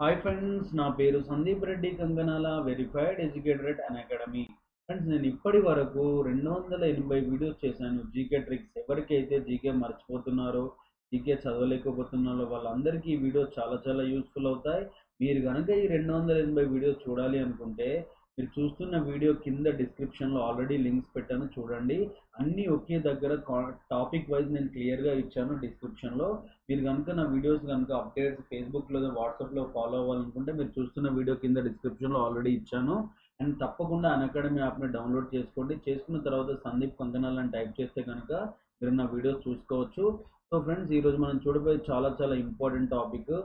Hi friends నా పేరు Sandeep Reddy Kanganala verified educator at Unacademy friends నేను ఇప్పటి వరకు రెండు వందల ఎనభై వీడియోస్ చేశాను జీకే ట్రిక్స్ ఎవరికైతే జీకే మర్చిపోతున్నారో జీకే చదవలేకపోతున్నారో వాళ్ళందరికీ ఈ వీడియోస్ చాలా చాలా యూస్ఫుల్ అవుతాయి మీరు కనుక ఈ రెండు వందల ఎనభై వీడియోస్ చూడాలి అనుకుంటే మీరు చూస్తున్న వీడియో కింద డిస్క్రిప్షన్లో ఆల్రెడీ లింక్స్ పెట్టాను చూడండి అన్నీ ఒకే దగ్గర టాపిక్ వైజ్ నేను క్లియర్గా ఇచ్చాను డిస్క్రిప్షన్లో మీరు కనుక నా వీడియోస్ కనుక అప్డేట్స్ ఫేస్బుక్లో వాట్సాప్లో ఫాలో అవ్వాలనుకుంటే మీరు చూస్తున్న వీడియో కింద డిస్క్రిప్షన్లో ఆల్రెడీ ఇచ్చాను అండ్ తప్పకుండా అన్ అకాడమీ యాప్ని డౌన్లోడ్ చేసుకోండి చేసుకున్న తర్వాత సందీప్ కంకనాల్ అని టైప్ చేస్తే కనుక మీరు నా వీడియోస్ చూసుకోవచ్చు సో ఫ్రెండ్స్ ఈరోజు మనం చూడబోయే చాలా చాలా important topic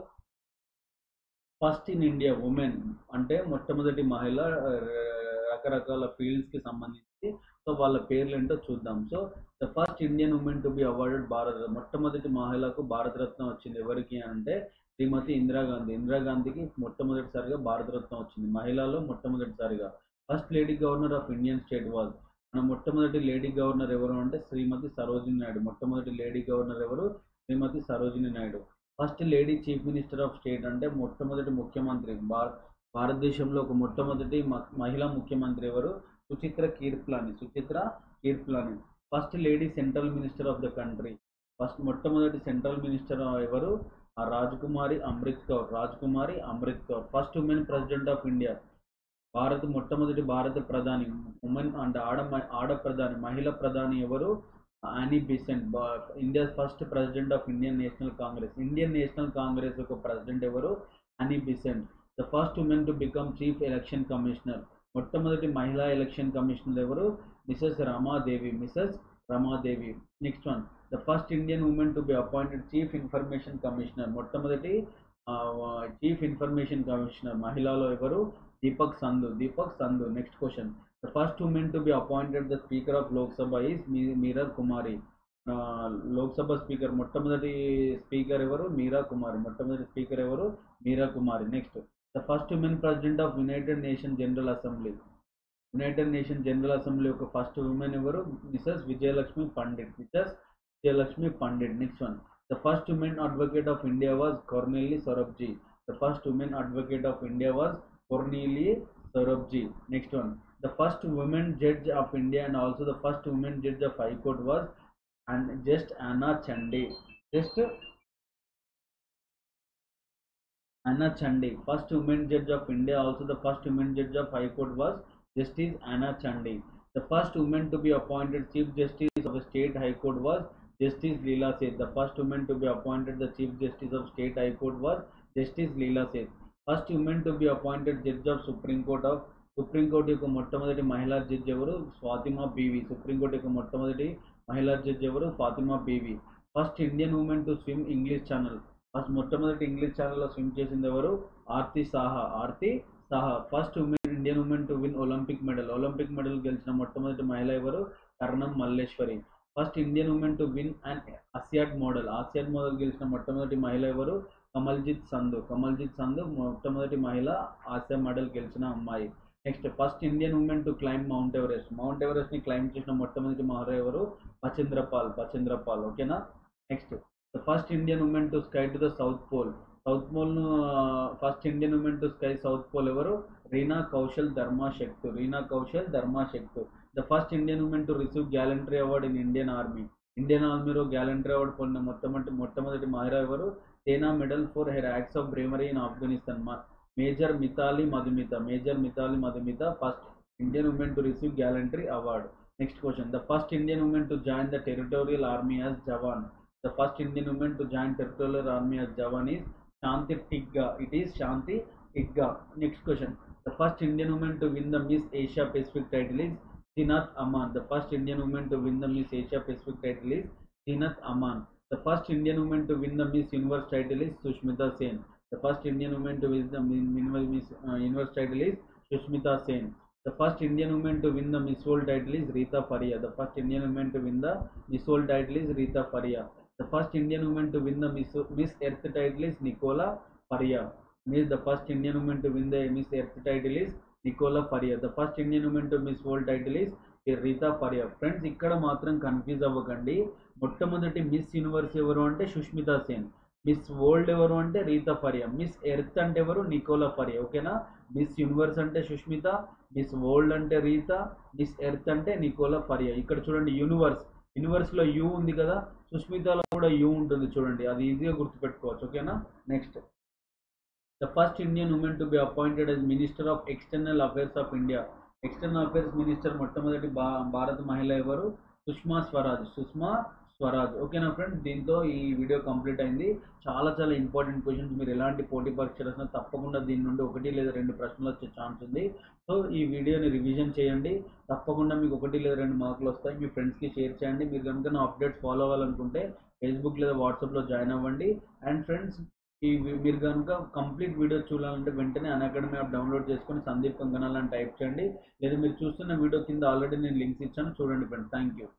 first in India women అంటే మొట్టమొదటి మహిళ రకరకాల ఫీల్డ్స్కి సంబంధించి సో వాళ్ళ పేర్లు ఏంటో చూద్దాం so the first Indian women to be awarded Bharat మొట్టమొదటి మహిళకు భారతరత్న వచ్చింది ఎవరికి అంటే శ్రీమతి ఇందిరాగాంధీ ఇందిరాగాంధీకి మొట్టమొదటిసారిగా భారతరత్న వచ్చింది మహిళలో మొట్టమొదటిసారిగా first lady governor of Indian state was మన మొట్టమొదటి లేడీ గవర్నర్ ఎవరు అంటే శ్రీమతి సరోజిని నాయుడు మొట్టమొదటి లేడీ గవర్నర్ ఎవరు Shrimati Sarojini Naidu first lady chief minister of state అంటే మొట్టమొదటి ముఖ్యమంత్రి భారత్ భారతదేశంలో ఒక మొట్టమొదటి మహిళా ముఖ్యమంత్రి ఎవరు Sucheta Kripalani Sucheta Kripalani first lady central minister of the country first మొట్టమొదటి సెంట్రల్ మినిస్టర్ ఎవరు Rajkumari Amrit Kaur Rajkumari Amrit Kaur first women president of India Bharat మొట్టమొదటి భారత ప్రధాని ఉమెన్ అంటే ఆడ ఆడ ప్రధాని మహిళ ప్రధాని ఎవరు Annie Besant India first president of Indian national congress Indian national congress యొక్క ప్రెసిడెంట్ ఎవరు Annie Besant the first women to become chief election commissioner మొట్టమొదటి మహిళా ఎలక్షన్ కమిషనర్ ఎవరు Mrs Ramadevi Mrs Ramadevi next one the first Indian women to be appointed chief information commissioner మొట్టమొదటి chief information commissioner మహిళలో ఎవరు Deepak Sandhu Deepak Sandhu next question the first women to be appointed the speaker of Lok Sabha is Meera Kumari Lok Sabha speaker మొట్టమొదటి speaker ఎవరు మీరా కుమారి మొట్టమొదటి speaker ఎవరు Meera Kumari next the first women president of United Nation general assembly United Nation general assembly యొక్క first women ఎవరు Mrs Vijayalakshmi Pandit Mrs Vijayalakshmi Pandit next one the first women advocate of India was Cornelia Sorabji the first women advocate of India was Cornelia Sorabji next one the first woman judge of India and also the first woman judge of High Court was and just Anna Chande. Just Anna Chande. First woman judge of India, also the first woman judge of High Court was Justice Anna Chande. The first woman to be appointed Chief Justice of the State High Court was Justice Leela Seth. The first woman to be appointed the Chief Justice of State High Court was Justice Leela Seth. First woman to be appointed Judge of Supreme Court of Supreme Court యొక్క మొట్టమొదటి మహిళా judge ఎవరు Fathima BV supreme court యొక్క మొట్టమొదటి మహిళా judge ఎవరు Fathima Beevi first Indian women to swim English channel first మొట్టమొదటి English ఛానల్లో స్విమ్ చేసింది ఎవరు Aarti Saha Aarti Saha first women Indian women to win Olympic medal Olympic medal గెలిచిన మొట్టమొదటి మహిళ ఎవరు Karnam Malleswari first Indian women to win and Asiad medal Asiad medal గెలిచిన మొట్టమొదటి మహిళ ఎవరు కమల్జిత్ సంధు కమల్జిత్ సంధు మొట్టమొదటి మహిళ ఆసియా మెడల్ గెలిచిన అమ్మాయి next first Indian women to climb Mount Everest Mount Everest ని క్లైమ్ చేసిన మొట్టమొదటి మహిళ ఎవరు పచేంద్రపాల్ పచేంద్రపాల్ ఓకేనా next the first Indian women to ski to the South Pole South Pole ను first Indian women to ski South Pole ఎవరు Reena Kaushal Dharmshaktu Reena Kaushal Dharmshaktu the first Indian women to receive gallantry award in Indian army Indian ఆర్మీలో gallantry award పొందిన మొట్టమొదటి మొట్టమొదటి మహిళ ఎవరు Sena medal for her acts of bravery in Afghanistan major Mitali Madhumita major Mitali Madhumita first Indian women to receive gallantry award next question the first Indian women to join the territorial army as jawan the first Indian women to join territorial army as jawan is Shanti Tigga it is Shanti Tigga next question the first Indian women to win the Miss Asia Pacific title is Zeenat Aman the first Indian women to win the Miss Asia Pacific title is Zeenat Aman the first Indian women to win the Miss Universe title is Sushmita Sen The first Indian woman to win the minimal Miss uh, Universe title is Sushmita Sen. The first Indian woman to win the Miss World title is Rita Faria. The first Indian woman to win the Miss World title is Rita Faria. The first Indian woman to win the Miss, Miss Earth title is Nicola Faria. Miss the first Indian woman to win the Miss Earth title is Nicola Faria. The first Indian woman to Miss World title is Reita Faria friends ఇక్కడ మాత్రం confuse అవ్వకండి మొట్టమొదటి miss universe ఎవరు అంటే Sushmita Sen miss world ఎవరు అంటే Rita Faria miss Earth అంటే ఎవరు నికోలా ఫరియా ఓకేనా మిస్ యూనివర్స్ అంటే సుష్మిత మిస్ వరల్డ్ అంటే రీతా మిస్ ఎర్త్ అంటే నికోలా ఫరియా ఇక్కడ చూడండి యూనివర్స్ యూనివర్స్లో యూ ఉంది కదా సుష్మితలో కూడా యూ ఉంటుంది చూడండి అది ఈజీగా గుర్తుపెట్టుకోవచ్చు ఓకేనా next the first Indian women to be appointed as minister of external affairs of India external affairs minister మొట్టమొదటి భా భారత మహిళ ఎవరు సుష్మా స్వరాజ్ సుష్మా స్వరాజ్ ఓకేనా ఫ్రెండ్స్ దీంతో ఈ వీడియో కంప్లీట్ అయింది చాలా చాలా ఇంపార్టెంట్ క్వశ్చన్స్ మీరు ఎలాంటి పోటీ పరీక్షలు వచ్చినా తప్పకుండా దీని నుండి ఒకటి లేదా రెండు ప్రశ్నలు వచ్చే ఛాన్స్ ఉంది సో ఈ వీడియోని రివిజన్ చేయండి తప్పకుండా మీకు ఒకటి లేదా రెండు మార్కులు వస్తాయి మీ ఫ్రెండ్స్కి షేర్ చేయండి మీరు కనుక నా అప్డేట్స్ ఫాలో అవ్వాలనుకుంటే ఫేస్బుక్ లేదా వాట్సాప్లో జాయిన్ అవ్వండి అండ్ ఫ్రెండ్స్ ఈ వి- మీరు కనుక కంప్లీట్ వీడియో చూడాలంటే వెంటనే అకాడమీ యాప్ డౌన్లోడ్ చేసుకొని సందీప్ కంగనాల్ అని టైప్ చేయండి లేదా మీరు చూస్తున్న వీడియో కింద ఆల్రెడీ నేను లింక్స్ ఇచ్చాను చూడండి ఫ్రెండ్స్ థ్యాంక్ యూ